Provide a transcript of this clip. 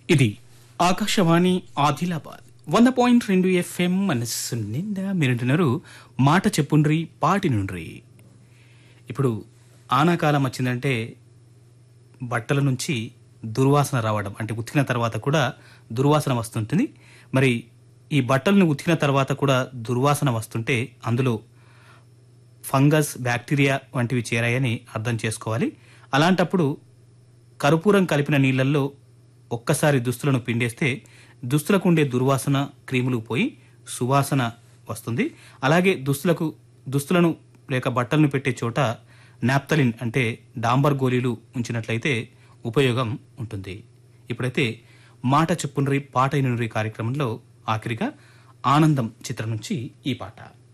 ఇది ఆకాశవాణి ఆదిలాబాద్ వంద పాయింట్ రెండు ఎఫ్ఎం మనస్సు నిండా మీరుంటున్నారు మాట చెప్పుండ్రి పాటి నుండ్రి ఇప్పుడు ఆనాకాలం వచ్చిందంటే బట్టల నుంచి దుర్వాసన రావడం అంటే ఉతికిన తర్వాత కూడా దుర్వాసన వస్తుంటుంది మరి ఈ బట్టలను ఉతికిన తర్వాత కూడా దుర్వాసన వస్తుంటే అందులో ఫంగస్ బ్యాక్టీరియా వంటివి చేరాయని అర్థం చేసుకోవాలి అలాంటప్పుడు కర్పూరం కలిపిన నీళ్ళల్లో ఒక్కసారి దుస్తులను పిండేస్తే దుస్తులకు ఉండే దుర్వాసన క్రీములు పోయి సువాసన వస్తుంది అలాగే దుస్తులకు దుస్తులను లేక బట్టలను పెట్టే చోట నాప్తలిన్ అంటే డాంబర్ గోళీలు ఉంచినట్లయితే ఉపయోగం ఉంటుంది ఇప్పుడైతే మాట చెప్పుండ్రి పాట అయినరి కార్యక్రమంలో ఆఖరిగా ఆనందం చిత్రం నుంచి ఈ పాట